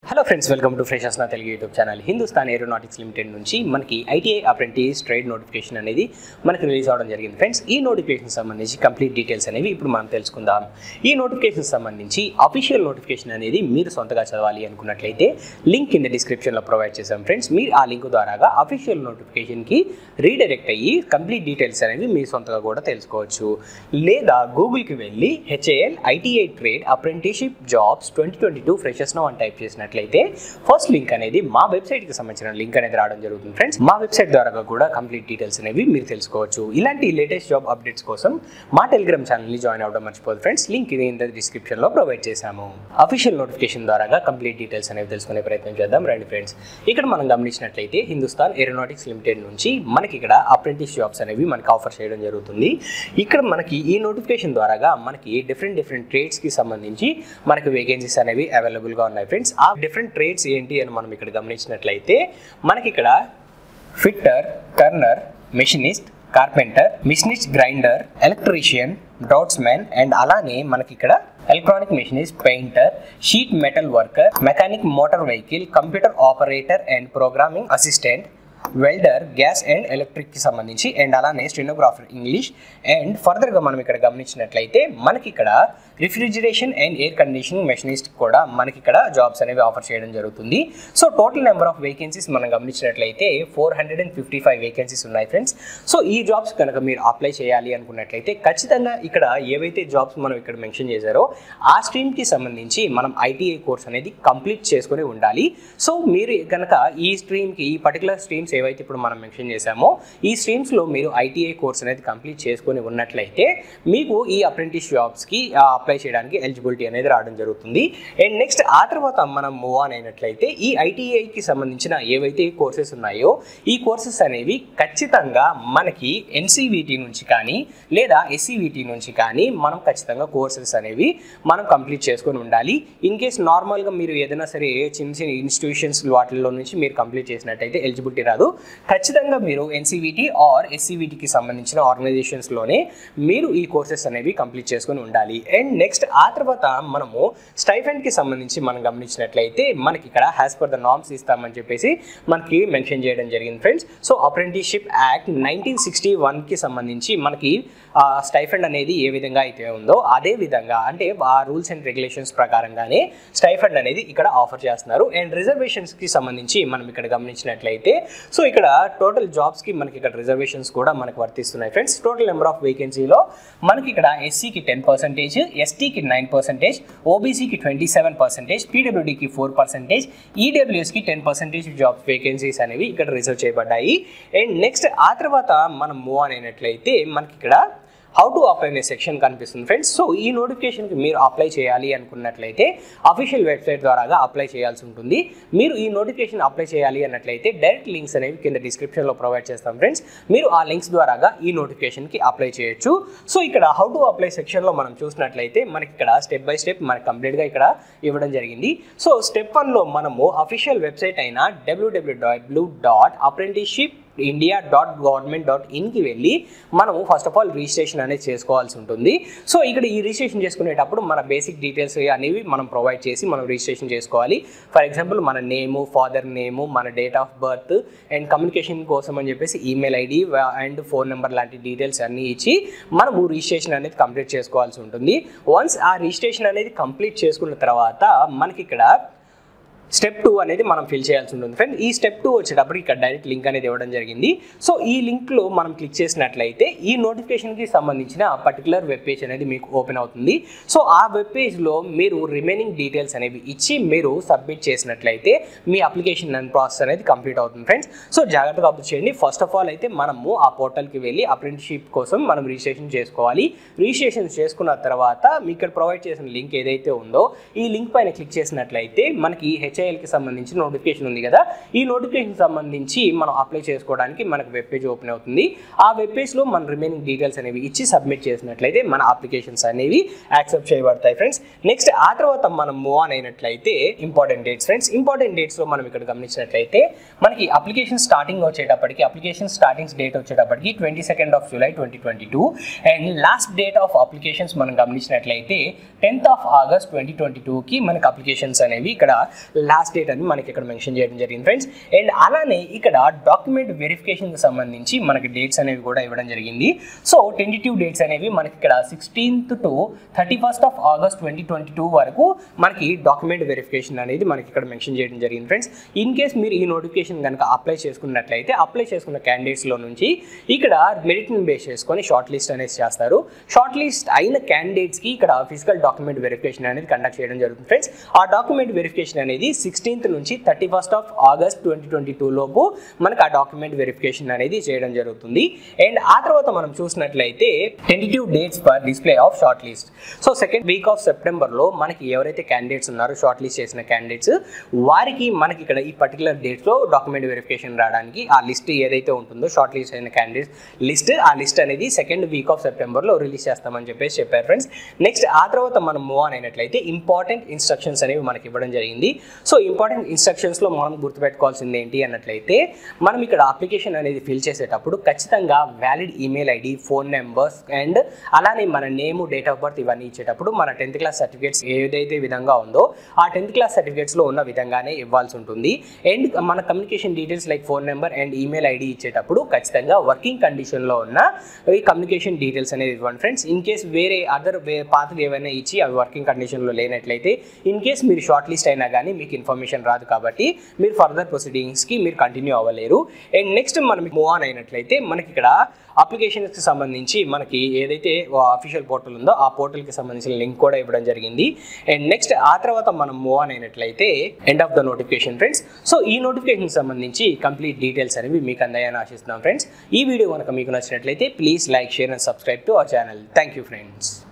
hello friends welcome to freshers నా Telugu YouTube channel Hindustan Aeronautics Limited నుంచి మనకి ఐటీఐ అప్రెంటిస్ ట్రేడ్ నోటిఫికేషన్ అనేది మనకి రిలీజ్ అవడం జరిగింది ఫ్రెండ్స్ ఈ నోటిఫికేషన్ సంబంధించి కంప్లీట్ డీటెయిల్స్ అనేవి ఇప్పుడు మనం తెలుసుకుందాం ఈ నోటిఫికేషన్ సంబంధించి అఫీషియల్ నోటిఫికేషన్ అనేది మీరు సొంతగా చదవాలి అనుకున్నట్లయితే లింక్ కింద డిస్క్రిప్షన్లో ప్రొవైడ్ చేశాం ఫ్రెండ్స్ మీరు ఆ లింక్ ద్వారాగా అఫీషియల్ నోటిఫికేషన్కి రీడైరెక్ట్ అయ్యి కంప్లీట్ డీటెయిల్స్ అనేవి మీ సొంతగా కూడా తెలుసుకోవచ్చు లేదా గూగుల్కి వెళ్ళి HAL ITI trade apprenticeship jobs twenty twenty two freshers now అని టైప్ చేసినట్లయితే ఫస్ట్ లింక్ అనేది మా వెబ్సైట్కి సంబంధించిన లింక్ అనేది రావడం జరుగుతుంది ఫ్రెండ్స్ మా వెబ్సైట్ ద్వారా కూడా కంప్లీట్ డీటెయిల్స్ అనేవి మీరు తెలుసుకోవచ్చు ఇలాంటి లేటెస్ట్ జాబ్ అప్డేట్స్ కోసం మా టెలిగ్రామ్ ఛానల్ని జాయిన్ అవ్వడం మర్చిపోదు ఫ్రెండ్స్ లింక్ ఇది ఇంత డిస్క్రిప్షన్లో ప్రొవైడ్ చేశాము అఫీషియల్ నోటిఫికేషన్ ద్వారా కంప్లీట్ డీటెయిల్స్ అనేవి తెలుసుకునే ప్రయత్నం చేద్దాం రండి ఫ్రెండ్స్ ఇక్కడ మనం గమనించినట్లయితే హిందుస్థాన్ ఏరోనాటిక్స్ లిమిటెడ్ నుంచి మనకి ఇక్కడ అప్రెంటిస్ జాబ్స్ అనేవి మనకి ఆఫర్ చేయడం జరుగుతుంది ఇక్కడ మనకి ఈ నోటిఫికేషన్ ద్వారాగా మనకి డిఫరెంట్ డిఫరెంట్ ట్రేడ్స్కి సంబంధించి మనకి వేకెన్సీస్ అనేవి అవైలబుల్గా ఉన్నాయి ఫ్రెండ్స్ ఆ డిఫరెంట్ ట్రేడ్స్ ఏంటి అని మనం ఇక్కడ గమనించినట్లయితే మనకి ఇక్కడ fitter turner machinist carpenter machinist grinder electrician draughtsmen and అలానే మనకి ఇక్కడ electronic machinist painter sheet metal worker mechanic motor vehicle computer operator and programming assistant welder gas and ఎలక్ట్రిక్కి సంబంధించి అండ్ అలానే స్టెనోగ్రాఫర్ ఇంగ్లీష్ అండ్ ఫర్దర్గా మనం ఇక్కడ గమనించినట్లయితే మనకి ఇక్కడ refrigeration and air conditioning machinist కూడా మనకి ఇక్కడ జాబ్స్ అనేవి ఆఫర్ చేయడం జరుగుతుంది so total number of vacancies మనం గమనించినట్లయితే four hundred and fifty five vacancies ఉన్నాయి ఫ్రెండ్స్ సో ఈ జాబ్స్ కనుక మీరు అప్లై చేయాలి అనుకున్నట్లయితే ఖచ్చితంగా ఇక్కడ ఏవైతే జాబ్స్ మనం ఇక్కడ మెన్షన్ చేశారో ఆ స్ట్రీమ్కి సంబంధించి మనం ఐటీఐ కోర్స్ అనేది కంప్లీట్ చేసుకొని ఉండాలి సో మీరు కనుక ఈ స్ట్రీమ్కి ఈ పర్టికులర్ స్ట్రీమ్స్ ఏవైతే ఇప్పుడు మనం మెన్షన్ చేశామో ఈ స్ట్రీమ్స్లో మీరు ఐటీఐ కోర్స్ అనేది కంప్లీట్ చేసుకొని ఉన్నట్లయితే మీకు ఈ అప్రెంటిస్ జాబ్స్కి అప్లై చేయడానికి ఎలిజిబిలిటీ అనేది రావడం జరుగుతుంది అండ్ నెక్స్ట్ ఆ తర్వాత మనం మూవ్ ఆన్ అయినట్లయితే ఈ ఐటీఐకి సంబంధించిన ఏవైతే కోర్సెస్ ఉన్నాయో ఈ కోర్సెస్ అనేవి ఖచ్చితంగా మనకి ఎన్సీవీటీ నుంచి కానీ లేదా ఎస్సీవీటీ నుంచి కానీ మనం ఖచ్చితంగా కోర్సెస్ అనేవి మనం కంప్లీట్ చేసుకొని ఉండాలి ఇన్ కేస్ నార్మల్గా మీరు ఏదైనా సరే చిన్న చిన్న ఇన్స్టిట్యూషన్స్ వాటిల్లో నుంచి మీరు కంప్లీట్ చేసినట్టయితే ఎలిజిబిలిటీ రాదు ఖచ్చితంగా మీరు ఎన్సీవీటీ ఆర్ ఎస్సీవీటీకి సంబంధించిన ఆర్గనైజేషన్స్లోనే మీరు ఈ కోర్సెస్ అనేవి కంప్లీట్ చేసుకొని ఉండాలి అండ్ నెక్స్ట్ ఆ తర్వాత మనము స్టైఫెండ్కి సంబంధించి మనం గమనించినట్లయితే మనకి ఇక్కడ హ్యాస్ పర్ ద నామ్స్ ఇస్తామని చెప్పేసి మనకి మెన్షన్ చేయడం జరిగింది friends so apprenticeship act nineteen sixty వన్కి సంబంధించి మనకి స్టైఫండ్ అనేది ఏ విధంగా అయితే ఉందో అదే విధంగా అంటే ఆ రూల్స్ అండ్ రెగ్యులేషన్స్ ప్రకారంగానే స్టైఫండ్ అనేది ఇక్కడ ఆఫర్ చేస్తున్నారు అండ్ రిజర్వేషన్స్కి సంబంధించి మనం ఇక్కడ గమనించినట్లయితే సో ఇక్కడ టోటల్ జాబ్స్కి మనకి ఇక్కడ రిజర్వేషన్స్ కూడా మనకి వర్తిస్తున్నాయి ఫ్రెండ్స్ టోటల్ నెంబర్ ఆఫ్ వేకెన్సీలో మనకి ఇక్కడ ఎస్సీకి టెన్ పర్సెంటేజ్ ఎస్టీకి నైన్ పర్సెంటేజ్ ఓబీసీకి ట్వంటీ సెవెన్ పర్సెంటేజ్ పీడబ్ల్యూడీకి ఫోర్ పర్సెంటేజ్ ఈడబ్ల్యూఎస్కి టెన్ పర్సెంటేజ్ జాబ్స్ వేకెన్సీస్ అనేవి ఇక్కడ రిజర్వ్ చేయబడ్డాయి అండ్ నెక్స్ట్ ఆ తర్వాత మనం మూవ్ ఆన్ అయినట్లయితే మనకి ఇక్కడ హౌ టు అప్లై అనే సెక్షన్ కనిపిస్తుంది ఫ్రెండ్స్ సో ఈ నోటిఫికేషన్కి మీరు అప్లై చేయాలి అనుకున్నట్లయితే అఫీషియల్ వెబ్సైట్ ద్వారా అప్లై చేయాల్సి ఉంటుంది మీరు ఈ నోటిఫికేషన్ అప్లై చేయాలి అన్నట్లయితే డైరెక్ట్ లింక్స్ అనేవి కింద డిస్క్రిప్షన్లో ప్రొవైడ్ చేస్తాం ఫ్రెండ్స్ మీరు ఆ లింక్స్ ద్వారాగా ఈ నోటిఫికేషన్కి అప్లై చేయొచ్చు సో ఇక్కడ హౌ టు అప్లై సెక్షన్లో మనం చూసినట్లయితే మనకి ఇక్కడ స్టెప్ బై స్టెప్ మనకి కంప్లీట్గా ఇక్కడ ఇవ్వడం జరిగింది సో స్టెప్ వన్లో మనము అఫీషియల్ వెబ్సైట్ అయిన డబ్ల్యూడబ్ల్యూడబ్ల్యూ dot apprenticeship India dot government dot ఇన్కి వెళ్ళి మనము ఫస్ట్ ఆఫ్ ఆల్ రిజిస్ట్రేషన్ అనేది చేసుకోవాల్సి ఉంటుంది సో ఇక్కడ ఈ రిజిస్ట్రేషన్ చేసుకునేటప్పుడు మన బేసిక్ డీటెయిల్స్ అనేవి మనం ప్రొవైడ్ చేసి మనం రిజిస్ట్రేషన్ చేసుకోవాలి ఫర్ ఎగ్జాంపుల్ మన నేము ఫాదర్ నేము మన date of birth and communication కోసం అని చెప్పేసి email ID and phone number లాంటి డీటెయిల్స్ అన్నీ ఇచ్చి మనము రిజిస్ట్రేషన్ అనేది కంప్లీట్ చేసుకోవాల్సి ఉంటుంది వన్స్ ఆ రిజిస్ట్రేషన్ అనేది కంప్లీట్ చేసుకున్న తర్వాత మనకి ఇక్కడ స్టెప్ టూ అనేది మనం ఫిల్ చేయాల్సి ఉంటుంది ఫ్రెండ్ ఈ స్టెప్ టూ వచ్చేటప్పుడు ఇక్కడ డైరెక్ట్ లింక్ అనేది ఇవ్వడం జరిగింది సో ఈ లింక్లో మనం క్లిక్ చేసినట్లయితే ఈ నోటిఫికేషన్కి సంబంధించిన పర్టికులర్ వెబ్ పేజ్ అనేది మీకు ఓపెన్ అవుతుంది సో ఆ వెబ్ పేజ్లో మీరు రిమైనింగ్ డీటెయిల్స్ అనేవి ఇచ్చి మీరు సబ్మిట్ చేసినట్లయితే మీ అప్లికేషన్ అండ్ ప్రాసెస్ అనేది కంప్లీట్ అవుతుంది ఫ్రెండ్స్ సో జాగ్రత్తగా అప్లై చేయండి ఫస్ట్ ఆఫ్ ఆల్ అయితే మనము ఆ పోర్టల్కి వెళ్ళి అప్రెంటిషిప్ కోసం మనం రిజిస్ట్రేషన్ చేసుకోవాలి రిజిస్ట్రేషన్ చేసుకున్న తర్వాత మీ ఇక్కడ ప్రొవైడ్ చేసిన లింక్ ఏదైతే ఉందో ఈ లింక్ పైన క్లిక్ చేసినట్లయితే మనకి హెచ్ఐఎల్కి సంబంధించి నోటిఫికేషన్ ఉంది కదా ఈ నోటిఫికేషన్ సంబంధించి మనం అప్లై చేసుకోవడానికి మనకు వెబ్ పేజ్ ఓపెన్ అవుతుంది ఆ వెబ్ పేజ్లో మన రిమైనింగ్ డీటెయిల్స్ అనేవి ఇచ్చి సబ్మిట్ చేసినట్లయితే మన అప్లికేషన్స్ అనేవి యాక్సెప్ట్ చేయబడతాయి ఫ్రెండ్స్ నెక్స్ట్ ఆ తర్వాత మనం మూవ్ ఆన్ అయినట్లయితే ఇంపార్టెంట్ డేట్స్ ఫ్రెండ్స్ ఇంపార్టెంట్ డేట్స్లో మనం ఇక్కడ గమనించినట్లయితే మనకి అప్లికేషన్ స్టార్టింగ్ వచ్చేటప్పటికి అప్లికేషన్ స్టార్టింగ్ డేట్ వచ్చేటప్పటికి twenty second of July twenty twenty two and last date of applications మనం గమనించినట్లయితే tenth of August twenty twenty టూకి మనకి అప్లికేషన్స్ అనేవి ఇక్కడ లాస్ట్ డేట్ అని మనకి ఇక్కడ మెన్షన్ చేయడం జరిగింది ఫ్రెండ్స్ అండ్ అలానే ఇక్కడ డాక్యుమెంట్ వెరిఫికేషన్కి సంబంధించి మనకి డేట్స్ అనేవి కూడా ఇవ్వడం జరిగింది సో టెంటిటివ్ డేట్స్ అనేవి మనకి ఇక్కడ sixteenth to thirty first of August twenty twenty two వరకు మనకి డాక్యుమెంట్ వెరిఫికేషన్ అనేది మనకి ఇక్కడ మెన్షన్ చేయడం జరిగింది ఫ్రెండ్స్ ఇన్ కేస్ మీరు ఈ నోటిఫికేషన్ కనుక అప్లై చేసుకున్నట్లయితే అప్లై చేసుకున్న క్యాండిడేట్స్లో నుంచి ఇక్కడ మెరిట్ని బేస్ చేసుకొని షార్ట్ లిస్ట్ అనేది చేస్తారు షార్ట్ లిస్ట్ అయిన క్యాండిడేట్స్కి ఇక్కడ ఫిజికల్ డాక్యుమెంట్ వెరిఫికేషన్ అనేది కండక్ట్ చేయడం జరుగుతుంది ఫ్రెండ్స్ ఆ డాక్యుమెంట్ వెరిఫికేషన్ అనేది సిక్స్టీన్త్ నుంచి thirty first of August twenty twenty two లోపు మనకు ఆ డాక్యుమెంట్ వెరిఫికేషన్ అనేది చేయడం జరుగుతుంది అండ్ ఆ తర్వాత మనం చూసినట్లయితే tentative dates for display of shortlist so second week of సెప్టెంబర్లో మనకి ఎవరైతే క్యాండిడేట్స్ ఉన్నారో షార్ట్ లిస్ట్ చేసిన క్యాండిడేట్స్ వారికి మనకి ఇక్కడ ఈ పర్టికులర్ డేట్స్లో డాక్యుమెంట్ వెరిఫికేషన్ రావడానికి ఆ లిస్ట్ ఏదైతే ఉంటుందో షార్ట్ లిస్ట్ అయిన క్యాండిడేట్స్ లిస్ట్ ఆ లిస్ట్ అనేది సెకండ్ వీక్ ఆఫ్ సెప్టెంబర్లో రిలీజ్ చేస్తామని చెప్పేసి చెప్పారు ఫ్రెండ్స్ నెక్స్ట్ ఆ తర్వాత మనం మూవ్ ఆన్ అయినట్లయితే ఇంపార్టెంట్ ఇన్స్ట్రక్షన్స్ అనేవి మనకి ఇవ్వడం జరిగింది సో ఇంపార్టెంట్ ఇన్స్ట్రక్షన్స్లో మనం గుర్తుపెట్టుకోవాల్సింది ఏంటి అన్నట్లయితే మనం ఇక్కడ అప్లికేషన్ అనేది ఫిల్ చేసేటప్పుడు ఖచ్చితంగా valid email ID phone numbers and అలానే మన నేము డేట్ ఆఫ్ బర్త్ ఇవన్నీ ఇచ్చేటప్పుడు మన టెన్త్ క్లాస్ సర్టిఫికేట్స్ ఏదైతే విధంగా ఉందో ఆ టెన్త్ క్లాస్ సర్టిఫికేట్స్లో ఉన్న విధంగానే ఇవ్వాల్సి ఉంటుంది అండ్ మన communication details like phone number and email ID ఇచ్చేటప్పుడు ఖచ్చితంగా వర్కింగ్ కండిషన్లో ఉన్న ఈ కమ్యూనికేషన్ డీటెయిల్స్ అనేది ఇవ్వండి ఫ్రెండ్స్ ఇన్ కేస్ వేరే అదర్ పాతవి ఏవైనా ఇచ్చి అవి వర్కింగ్ కండిషన్లో లేనట్లయితే ఇన్ కేస్ మీరు షార్ట్ లిస్ట్ అయినా కానీ మీకు ఇన్ఫర్మేషన్ రాదు కాబట్టి మీరు ఫర్దర్ ప్రొసీడింగ్స్కి మీరు కంటిన్యూ అవ్వలేరు అండ్ నెక్స్ట్ మనం మూవ్ ఆన్ అయినట్లయితే మనకి ఇక్కడ అప్లికేషన్స్కి సంబంధించి మనకి ఏదైతే అఫీషియల్ పోర్టల్ ఉందో ఆ పోర్టల్కి సంబంధించిన లింక్ కూడా ఇవ్వడం జరిగింది అండ్ నెక్స్ట్ ఆ తర్వాత మనం మూవ్ ఆన్ అయినట్లయితే end of the notification friends so ఈ నోటిఫికేషన్ సంబంధించి కంప్లీట్ డీటెయిల్స్ అనేవి మీకు అందాయని ఆశిస్తున్నాం ఫ్రెండ్స్ ఈ వీడియో కనుక మీకు నచ్చినట్లయితే please like share and subscribe to our channel thank you friends